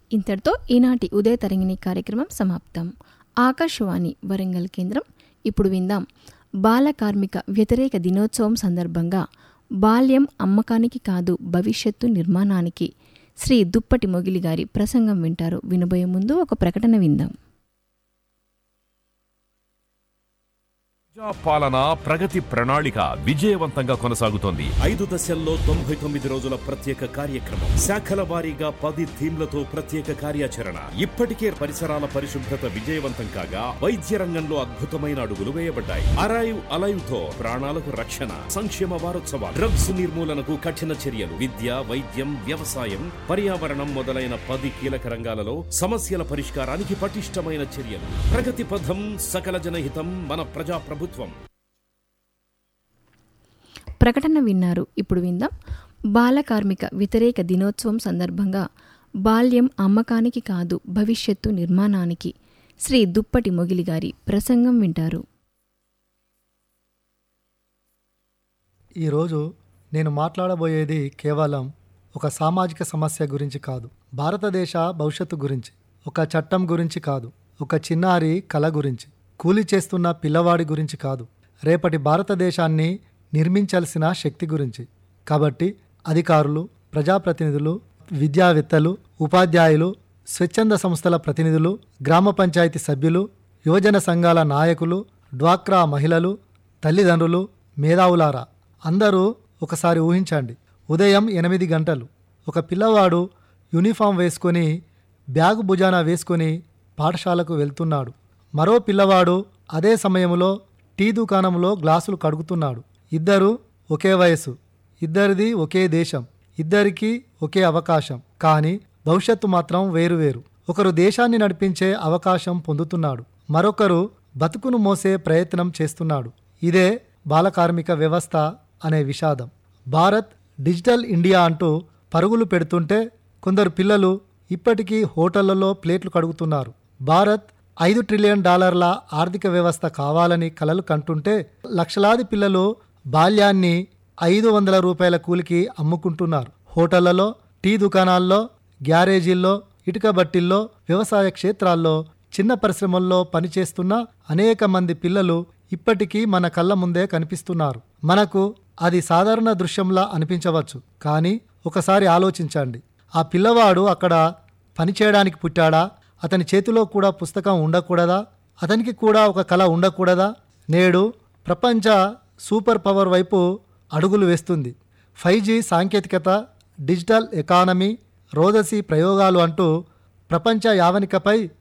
ఇంతటితో ఈనాటి ఉదయ తరంగిణి కార్యక్రమం సమాప్తం ఆకాశవాణి వరంగల్ కేంద్రం ఇప్పుడు విందాం బాల కార్మిక వ్యతిరేక దినోత్సవం సందర్భంగా బాల్యం అమ్మకానికి కాదు భవిష్యత్తు నిర్మాణానికి శ్రీ దుప్పటి మొగిలి గారి ప్రసంగం వింటారు వినబోయే ముందు ఒక ప్రకటన విందాం ప్రజా పాలన ప్రగతి ప్రణాళిక విజయవంతంగా కొనసాగుతోంది ఐదు దశల్లో తొంభై తొమ్మిది రోజుల ప్రత్యేక కార్యక్రమం శాఖల వారీగా పది థీమ్లతో ప్రత్యేక కార్యాచరణ ఇప్పటికే పరిసరాల పరిశుభ్రత విజయవంతం కాగా వైద్య రంగంలో అద్భుతమైన అడుగులు వేయబడ్డాయి అరైవ్ అలైవ్ తో ప్రాణాలకు రక్షణ సంక్షేమ వారోత్సవాలు డ్రగ్స్ నిర్మూలనకు కఠిన చర్యలు విద్య వైద్యం వ్యవసాయం పర్యావరణం మొదలైన పది కీలక రంగాలలో సమస్యల పరిష్కారానికి పటిష్టమైన చర్యలు ప్రగతి పథం సకల జనహితం మన ప్రజా ప్రభుత్వం ప్రకటన విన్నారు ఇప్పుడు విందాం బాల కార్మిక వ్యతిరేక దినోత్సవం సందర్భంగా బాల్యం అమ్మకానికి కాదు భవిష్యత్తు నిర్మాణానికి శ్రీ దుప్పటి మొగిలి గారి ప్రసంగం వింటారు ఈరోజు నేను మాట్లాడబోయేది కేవలం ఒక సామాజిక సమస్య గురించి కాదు భారతదేశ భవిష్యత్తు గురించి ఒక చట్టం గురించి కాదు ఒక చిన్నారి కళ గురించి కూలి చేస్తున్న పిల్లవాడి గురించి కాదు రేపటి భారతదేశాన్ని నిర్మించాల్సిన శక్తి గురించి కాబట్టి అధికారులు ప్రజాప్రతినిధులు విద్యావేత్తలు ఉపాధ్యాయులు స్వచ్ఛంద సంస్థల ప్రతినిధులు గ్రామ పంచాయతీ సభ్యులు యువజన సంఘాల నాయకులు డ్వాక్రా మహిళలు తల్లిదండ్రులు మేధావులారా అందరూ ఒకసారి ఊహించండి ఉదయం ఎనిమిది గంటలు ఒక పిల్లవాడు యూనిఫామ్ వేసుకొని బ్యాగు భుజాన వేసుకొని పాఠశాలకు వెళ్తున్నాడు మరో పిల్లవాడు అదే సమయంలో టీ దుకాణంలో గ్లాసులు కడుగుతున్నాడు ఇద్దరు ఒకే వయసు ఇద్దరిది ఒకే దేశం ఇద్దరికీ ఒకే అవకాశం కానీ భవిష్యత్తు మాత్రం వేరువేరు ఒకరు దేశాన్ని నడిపించే అవకాశం పొందుతున్నాడు మరొకరు బతుకును మోసే ప్రయత్నం చేస్తున్నాడు ఇదే బాలకార్మిక వ్యవస్థ అనే విషాదం భారత్ డిజిటల్ ఇండియా అంటూ పరుగులు పెడుతుంటే కొందరు పిల్లలు ఇప్పటికీ హోటళ్లలో ప్లేట్లు కడుగుతున్నారు భారత్ ఐదు ట్రిలియన్ డాలర్ల ఆర్థిక వ్యవస్థ కావాలని కలలు కంటుంటే లక్షలాది పిల్లలు బాల్యాన్ని ఐదు వందల రూపాయల కూలికి అమ్ముకుంటున్నారు హోటళ్లలో టీ దుకాణాల్లో గ్యారేజీల్లో ఇటుక బట్టిల్లో వ్యవసాయ క్షేత్రాల్లో చిన్న పరిశ్రమల్లో పనిచేస్తున్న అనేక మంది పిల్లలు ఇప్పటికీ మన కళ్ళ ముందే కనిపిస్తున్నారు మనకు అది సాధారణ దృశ్యంలా అనిపించవచ్చు కానీ ఒకసారి ఆలోచించండి ఆ పిల్లవాడు అక్కడ పనిచేయడానికి పుట్టాడా అతని చేతిలో కూడా పుస్తకం ఉండకూడదా అతనికి కూడా ఒక కళ ఉండకూడదా నేడు ప్రపంచ సూపర్ పవర్ వైపు అడుగులు వేస్తుంది ఫైవ్ జీ సాంకేతికత డిజిటల్ ఎకానమీ రోదసి ప్రయోగాలు అంటూ ప్రపంచ యావనికపై